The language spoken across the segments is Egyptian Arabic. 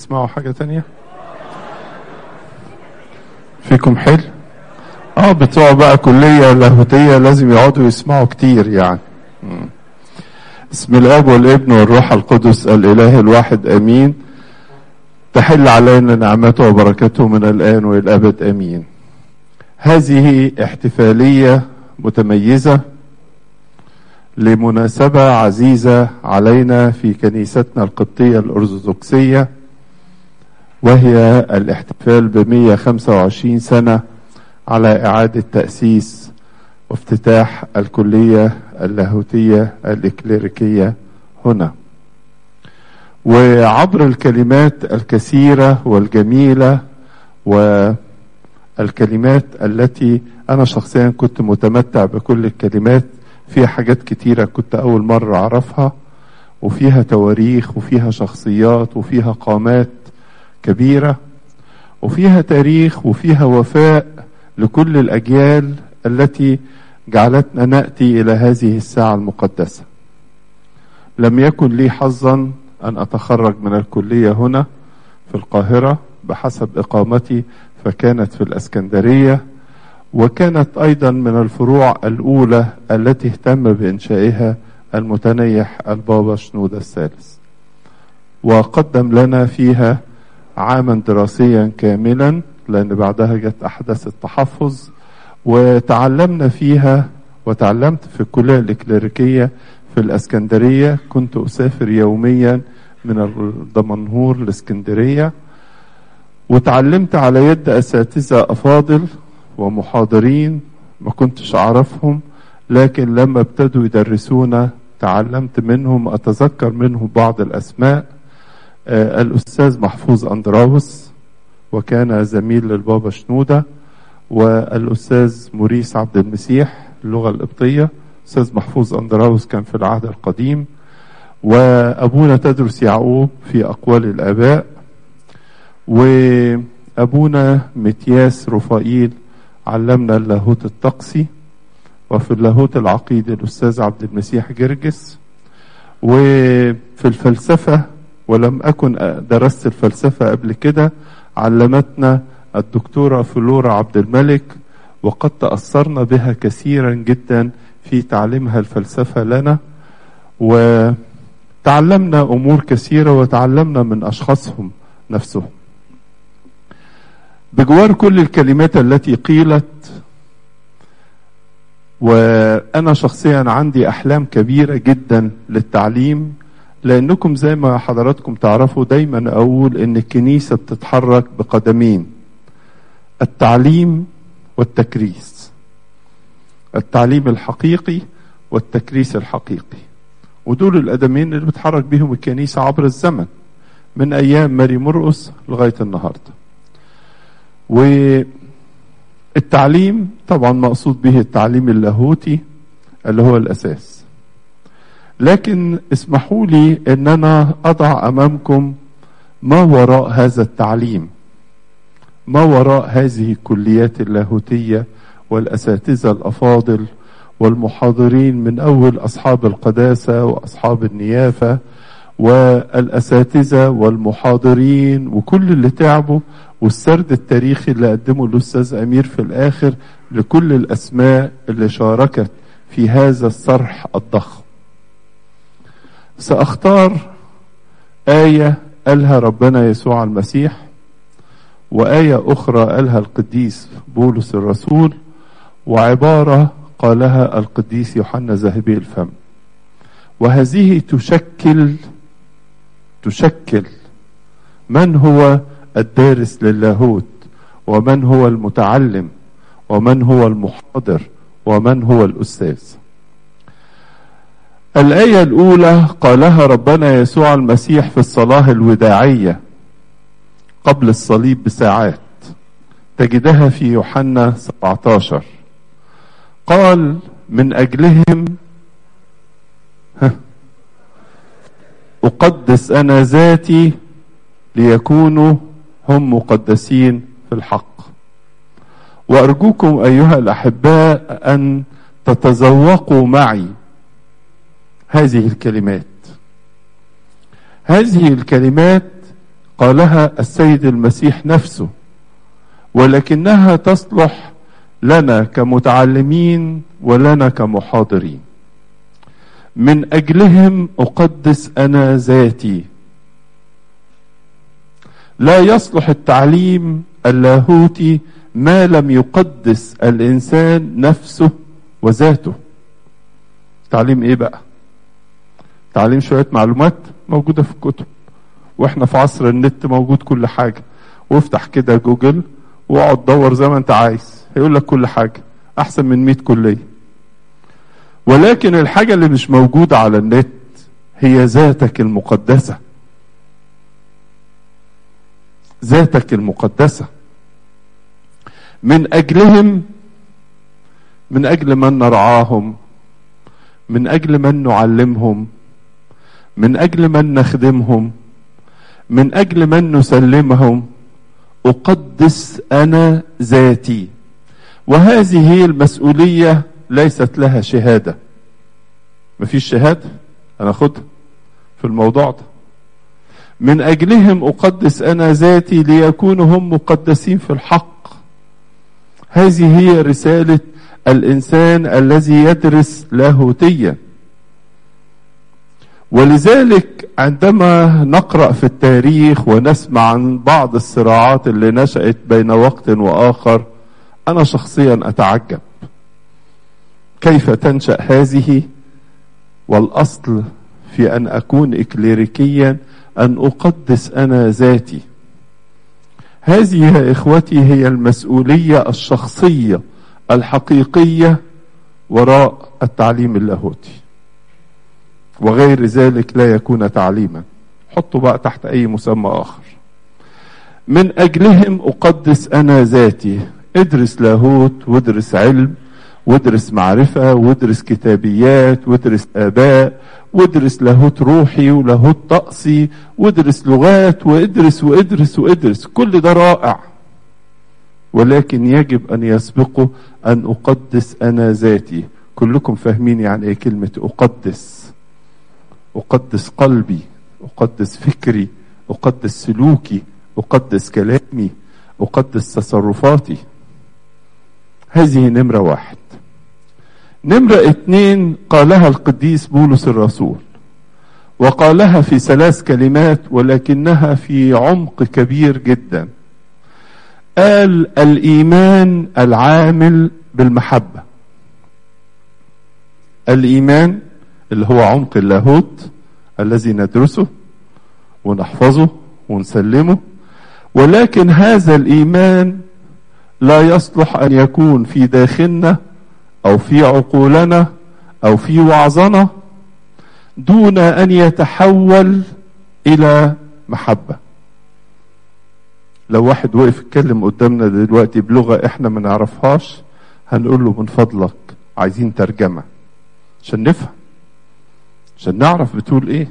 تسمعوا حاجة تانية فيكم حل اه بتوع بقى كلية لاهوتية لازم يقعدوا يسمعوا كتير يعني مم. بسم الاب والابن والروح القدس الاله الواحد امين تحل علينا نعمته وبركته من الان والى الابد امين هذه احتفاليه متميزه لمناسبه عزيزه علينا في كنيستنا القبطيه الارثوذكسيه وهي الاحتفال ب 125 سنه على اعاده تاسيس وافتتاح الكليه اللاهوتيه الاكليريكيه هنا وعبر الكلمات الكثيره والجميله والكلمات التي انا شخصيا كنت متمتع بكل الكلمات فيها حاجات كتيره كنت اول مره اعرفها وفيها تواريخ وفيها شخصيات وفيها قامات كبيره وفيها تاريخ وفيها وفاء لكل الاجيال التي جعلتنا ناتي الى هذه الساعه المقدسه لم يكن لي حظا ان اتخرج من الكليه هنا في القاهره بحسب اقامتي فكانت في الاسكندريه وكانت ايضا من الفروع الاولى التي اهتم بانشائها المتنيح البابا شنوده الثالث وقدم لنا فيها عاما دراسيا كاملا لان بعدها جت احداث التحفظ وتعلمنا فيها وتعلمت في الكليه الاكليريكيه في الاسكندريه كنت اسافر يوميا من الدمنهور لاسكندريه وتعلمت على يد اساتذه افاضل ومحاضرين ما كنتش اعرفهم لكن لما ابتدوا يدرسونا تعلمت منهم اتذكر منهم بعض الاسماء آه الاستاذ محفوظ اندراوس وكان زميل للبابا شنوده والاستاذ موريس عبد المسيح اللغه القبطيه استاذ محفوظ اندراوس كان في العهد القديم وابونا تدرس يعقوب في اقوال الاباء وابونا متياس رفائيل علمنا اللاهوت الطقسي وفي اللاهوت العقيدي الاستاذ عبد المسيح جرجس وفي الفلسفه ولم اكن درست الفلسفه قبل كده علمتنا الدكتوره فلورا عبد الملك وقد تاثرنا بها كثيرا جدا في تعليمها الفلسفه لنا وتعلمنا امور كثيره وتعلمنا من اشخاصهم نفسهم بجوار كل الكلمات التي قيلت وانا شخصيا عندي احلام كبيره جدا للتعليم لانكم زي ما حضراتكم تعرفوا دايما اقول ان الكنيسه بتتحرك بقدمين التعليم والتكريس التعليم الحقيقي والتكريس الحقيقي ودول القدمين اللي بتحرك بيهم الكنيسه عبر الزمن من ايام ماري مرقس لغايه النهارده والتعليم طبعا مقصود به التعليم اللاهوتي اللي هو الاساس لكن اسمحوا لي ان انا اضع امامكم ما وراء هذا التعليم ما وراء هذه الكليات اللاهوتيه والاساتذه الافاضل والمحاضرين من اول اصحاب القداسه واصحاب النيافه والاساتذه والمحاضرين وكل اللي تعبوا والسرد التاريخي اللي قدمه الاستاذ امير في الاخر لكل الاسماء اللي شاركت في هذا الصرح الضخم ساختار ايه قالها ربنا يسوع المسيح وايه اخرى قالها القديس بولس الرسول وعباره قالها القديس يوحنا ذهبي الفم وهذه تشكل تشكل من هو الدارس للاهوت ومن هو المتعلم ومن هو المحاضر ومن هو الاستاذ الايه الاولى قالها ربنا يسوع المسيح في الصلاه الوداعيه قبل الصليب بساعات تجدها في يوحنا 17 قال من اجلهم اقدس انا ذاتي ليكونوا هم مقدسين في الحق وارجوكم ايها الاحباء ان تتذوقوا معي هذه الكلمات هذه الكلمات قالها السيد المسيح نفسه ولكنها تصلح لنا كمتعلمين ولنا كمحاضرين من اجلهم اقدس انا ذاتي لا يصلح التعليم اللاهوتي ما لم يقدس الانسان نفسه وذاته تعليم ايه بقى تعليم شويه معلومات موجوده في الكتب واحنا في عصر النت موجود كل حاجه وافتح كده جوجل واقعد دور زي ما انت عايز هيقول لك كل حاجه احسن من 100 كليه ولكن الحاجه اللي مش موجوده على النت هي ذاتك المقدسه ذاتك المقدسه من اجلهم من اجل من نرعاهم من اجل من نعلمهم من اجل من نخدمهم من اجل من نسلمهم اقدس انا ذاتي وهذه هي المسؤوليه ليست لها شهاده مفيش شهاده انا خدها في الموضوع ده من اجلهم اقدس انا ذاتي ليكونوا هم مقدسين في الحق هذه هي رساله الانسان الذي يدرس لاهوتيا ولذلك عندما نقرا في التاريخ ونسمع عن بعض الصراعات اللي نشات بين وقت واخر انا شخصيا اتعجب كيف تنشا هذه والاصل في ان اكون اكليريكيا ان اقدس انا ذاتي هذه يا اخوتي هي المسؤوليه الشخصيه الحقيقيه وراء التعليم اللاهوتي وغير ذلك لا يكون تعليما حطوا بقى تحت اي مسمى اخر من اجلهم اقدس انا ذاتي ادرس لاهوت وادرس علم وادرس معرفة وادرس كتابيات وادرس آباء وادرس لاهوت روحي ولاهوت طقسي وادرس لغات وادرس وادرس وادرس كل ده رائع ولكن يجب أن يسبقه أن أقدس أنا ذاتي كلكم فاهمين يعني إيه كلمة أقدس أقدس قلبي أقدس فكري أقدس سلوكي أقدس كلامي أقدس تصرفاتي هذه نمرة واحد نمرة اتنين قالها القديس بولس الرسول وقالها في ثلاث كلمات ولكنها في عمق كبير جدا قال الإيمان العامل بالمحبة الإيمان اللي هو عمق اللاهوت الذي ندرسه ونحفظه ونسلمه ولكن هذا الإيمان لا يصلح ان يكون في داخلنا او في عقولنا او في وعظنا دون ان يتحول الى محبه لو واحد وقف يتكلم قدامنا دلوقتي بلغه احنا ما نعرفهاش هنقول له من فضلك عايزين ترجمه عشان نفهم عشان نعرف بتقول ايه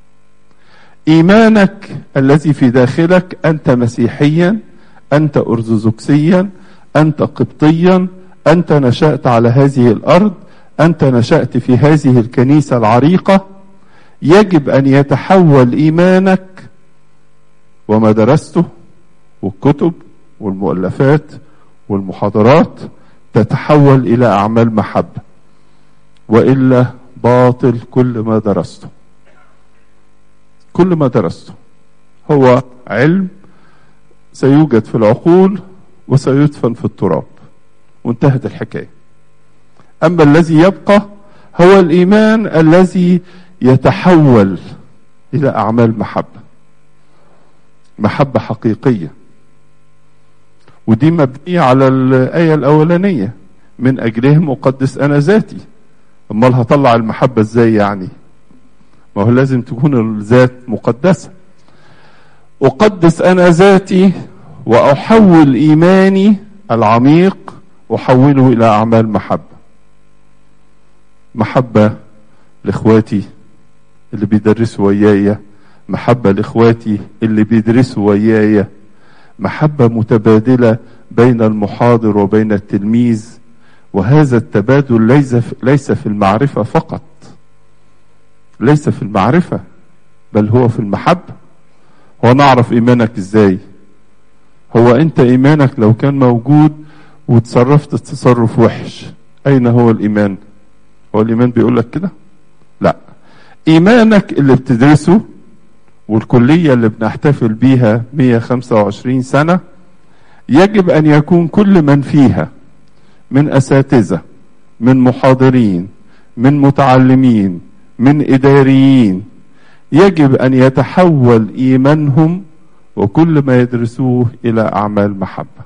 ايمانك الذي في داخلك انت مسيحيا انت ارثوذكسيا انت قبطيا انت نشات على هذه الارض انت نشات في هذه الكنيسه العريقه يجب ان يتحول ايمانك وما درسته والكتب والمؤلفات والمحاضرات تتحول الى اعمال محبه والا باطل كل ما درسته كل ما درسته هو علم سيوجد في العقول وسيدفن في التراب وانتهت الحكايه اما الذي يبقى هو الايمان الذي يتحول الى اعمال محبه محبه حقيقيه ودي مبنيه على الايه الاولانيه من اجلهم اقدس انا ذاتي امال هطلع المحبه ازاي يعني ما هو لازم تكون الذات مقدسه اقدس انا ذاتي واحول ايماني العميق احوله الى اعمال محبه محبه لاخواتي اللي بيدرسوا ويايا محبه لاخواتي اللي بيدرسوا ويايا محبه متبادله بين المحاضر وبين التلميذ وهذا التبادل ليس ليس في المعرفه فقط ليس في المعرفه بل هو في المحبه هو نعرف ايمانك ازاي هو انت ايمانك لو كان موجود وتصرفت تصرف وحش اين هو الايمان هو الايمان بيقول لك كده لا ايمانك اللي بتدرسه والكلية اللي بنحتفل بيها 125 سنة يجب ان يكون كل من فيها من اساتذة من محاضرين من متعلمين من اداريين يجب ان يتحول ايمانهم وكل ما يدرسوه الى اعمال محبه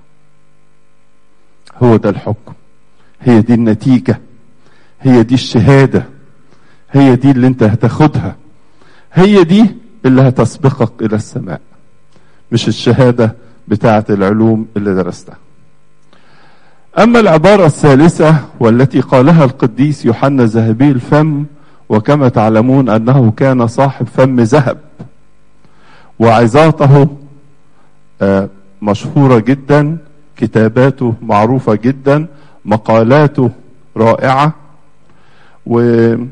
هو ده الحكم هي دي النتيجه هي دي الشهاده هي دي اللي انت هتاخدها هي دي اللي هتسبقك الى السماء مش الشهاده بتاعه العلوم اللي درستها اما العباره الثالثه والتي قالها القديس يوحنا ذهبي الفم وكما تعلمون انه كان صاحب فم ذهب وعظاته مشهوره جدا كتاباته معروفه جدا مقالاته رائعه وانا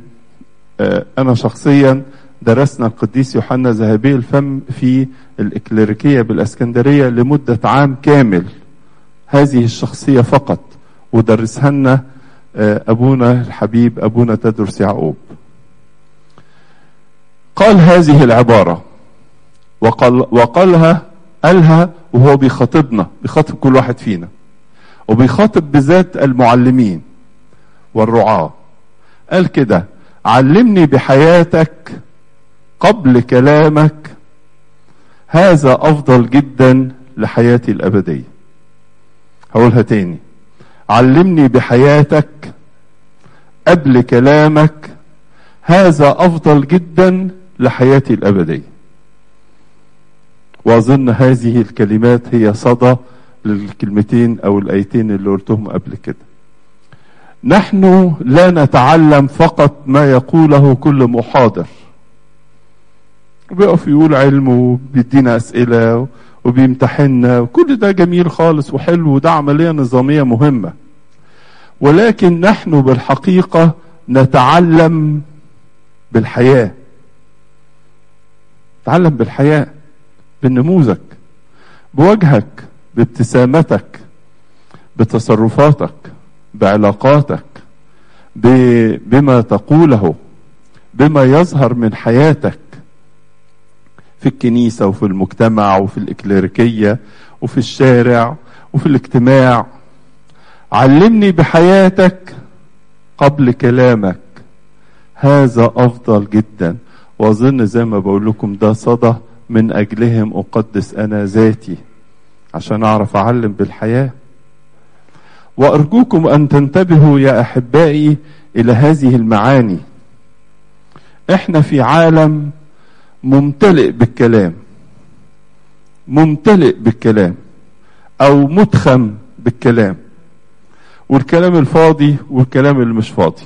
شخصيا درسنا القديس يوحنا ذهبي الفم في الإكليريكية بالإسكندرية لمدة عام كامل هذه الشخصية فقط ودرسها لنا أبونا الحبيب أبونا تدرس يعقوب قال هذه العبارة وقال وقالها قالها وهو بيخاطبنا بيخاطب كل واحد فينا وبيخاطب بذات المعلمين والرعاة قال كده علمني بحياتك قبل كلامك هذا افضل جدا لحياتي الابديه هقولها تاني علمني بحياتك قبل كلامك هذا افضل جدا لحياتي الابديه واظن هذه الكلمات هي صدى للكلمتين او الايتين اللي قلتهم قبل كده نحن لا نتعلم فقط ما يقوله كل محاضر وبيقف يقول علم وبيدينا اسئله وبيمتحننا وكل ده جميل خالص وحلو وده عمليه نظاميه مهمه ولكن نحن بالحقيقه نتعلم بالحياه نتعلم بالحياه بالنموذج بوجهك بابتسامتك بتصرفاتك بعلاقاتك بما تقوله بما يظهر من حياتك في الكنيسة وفي المجتمع وفي الإكليريكية وفي الشارع وفي الاجتماع علمني بحياتك قبل كلامك هذا أفضل جدا وأظن زي ما بقول لكم ده صدى من أجلهم أقدس أنا ذاتي عشان أعرف أعلم بالحياة وأرجوكم أن تنتبهوا يا أحبائي إلى هذه المعاني إحنا في عالم ممتلئ بالكلام ممتلئ بالكلام او متخم بالكلام والكلام الفاضي والكلام اللي مش فاضي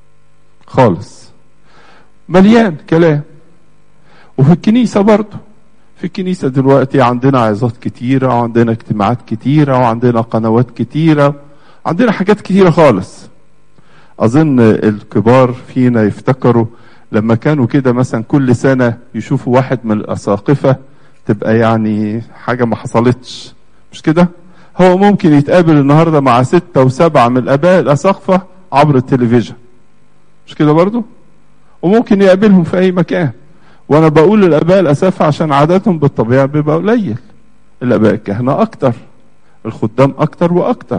خالص مليان كلام وفي الكنيسة برضه في الكنيسة دلوقتي عندنا عظات كتيرة وعندنا اجتماعات كتيرة وعندنا قنوات كتيرة عندنا حاجات كتيرة خالص أظن الكبار فينا يفتكروا لما كانوا كده مثلا كل سنة يشوفوا واحد من الأساقفة تبقى يعني حاجة ما حصلتش مش كده هو ممكن يتقابل النهاردة مع ستة وسبعة من الآباء الأساقفة عبر التلفزيون مش كده برضو وممكن يقابلهم في أي مكان وأنا بقول للآباء الأسافة عشان عاداتهم بالطبيعة بيبقى قليل الآباء الكهنة أكتر الخدام أكتر وأكتر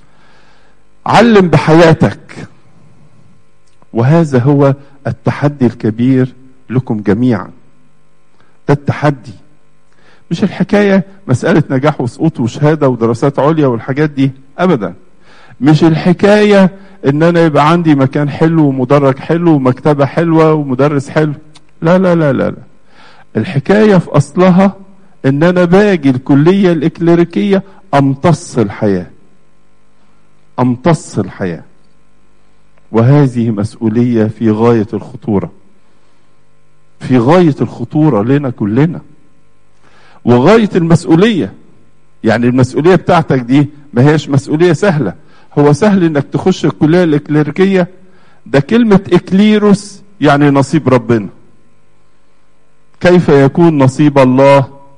علم بحياتك وهذا هو التحدي الكبير لكم جميعا ده التحدي مش الحكاية مسألة نجاح وسقوط وشهادة ودراسات عليا والحاجات دي أبدا مش الحكاية ان انا يبقى عندي مكان حلو ومدرج حلو ومكتبة حلوة ومدرس حلو لا لا لا لا, لا. الحكاية في اصلها ان انا باجي الكلية الاكليريكية امتص الحياة امتص الحياه وهذه مسؤولية في غاية الخطورة في غاية الخطورة لنا كلنا وغاية المسؤولية يعني المسؤولية بتاعتك دي ما هيش مسؤولية سهلة هو سهل انك تخش الكلية الاكليريكية ده كلمة اكليروس يعني نصيب ربنا كيف يكون نصيب الله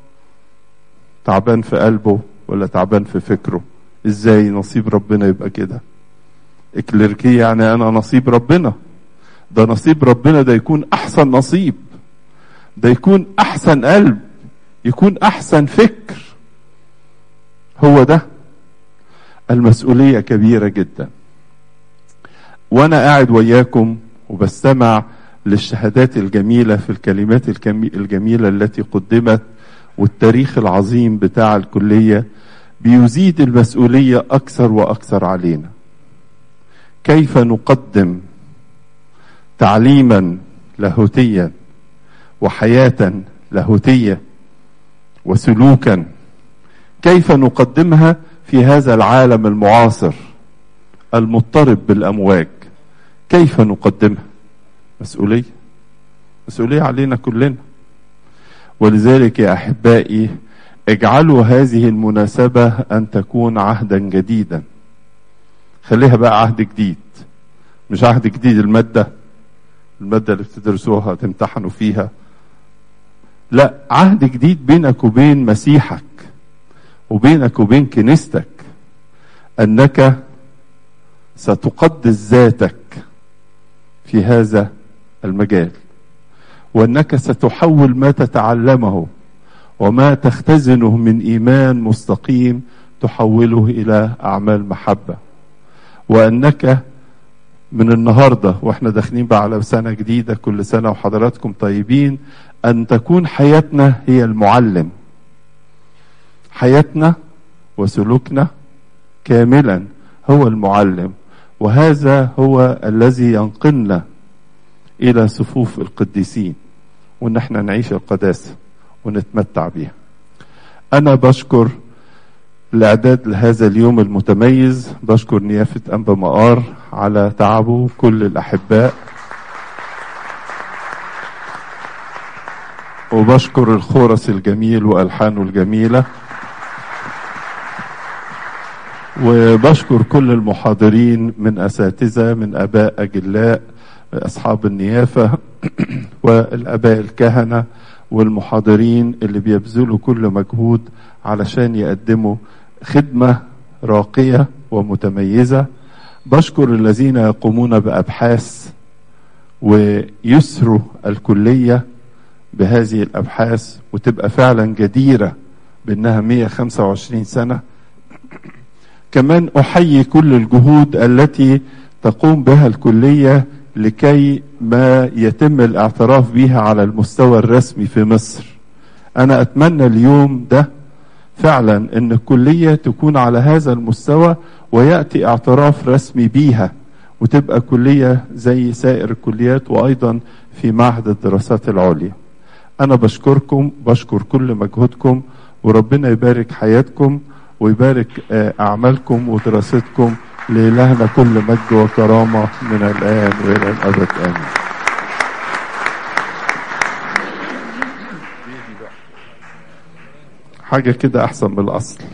تعبان في قلبه ولا تعبان في فكره ازاي نصيب ربنا يبقى كده اكليركية يعني انا نصيب ربنا ده نصيب ربنا ده يكون احسن نصيب ده يكون احسن قلب يكون احسن فكر هو ده المسؤولية كبيرة جدا وانا قاعد وياكم وبستمع للشهادات الجميلة في الكلمات الجميلة التي قدمت والتاريخ العظيم بتاع الكلية بيزيد المسؤولية أكثر وأكثر علينا كيف نقدم تعليما لاهوتيا وحياة لاهوتية وسلوكا كيف نقدمها في هذا العالم المعاصر المضطرب بالأمواج كيف نقدمها مسؤولية مسؤولية علينا كلنا ولذلك يا أحبائي اجعلوا هذه المناسبة أن تكون عهدا جديدا خليها بقى عهد جديد مش عهد جديد المادة المادة اللي بتدرسوها تمتحنوا فيها لا عهد جديد بينك وبين مسيحك وبينك وبين كنيستك أنك ستقدس ذاتك في هذا المجال وانك ستحول ما تتعلمه وما تختزنه من ايمان مستقيم تحوله الى اعمال محبه وانك من النهارده واحنا داخلين بقى على سنه جديده كل سنه وحضراتكم طيبين ان تكون حياتنا هي المعلم حياتنا وسلوكنا كاملا هو المعلم وهذا هو الذي ينقلنا الى صفوف القديسين وان احنا نعيش القداسه ونتمتع بيها انا بشكر الاعداد لهذا اليوم المتميز بشكر نيافه انبا مقار على تعبه كل الاحباء وبشكر الخورس الجميل والحانه الجميله وبشكر كل المحاضرين من اساتذه من اباء اجلاء اصحاب النيافه والاباء الكهنه والمحاضرين اللي بيبذلوا كل مجهود علشان يقدموا خدمه راقيه ومتميزه بشكر الذين يقومون بابحاث ويسروا الكليه بهذه الابحاث وتبقى فعلا جديره بانها 125 سنه كمان احيي كل الجهود التي تقوم بها الكليه لكي ما يتم الاعتراف بها على المستوى الرسمي في مصر انا اتمنى اليوم ده فعلا ان الكليه تكون على هذا المستوى وياتي اعتراف رسمي بيها وتبقى كليه زي سائر الكليات وايضا في معهد الدراسات العليا انا بشكركم بشكر كل مجهودكم وربنا يبارك حياتكم ويبارك اعمالكم ودراستكم لإلهنا كل مجد وكرامة من الآن وإلى الأبد آمين حاجة كده أحسن من الأصل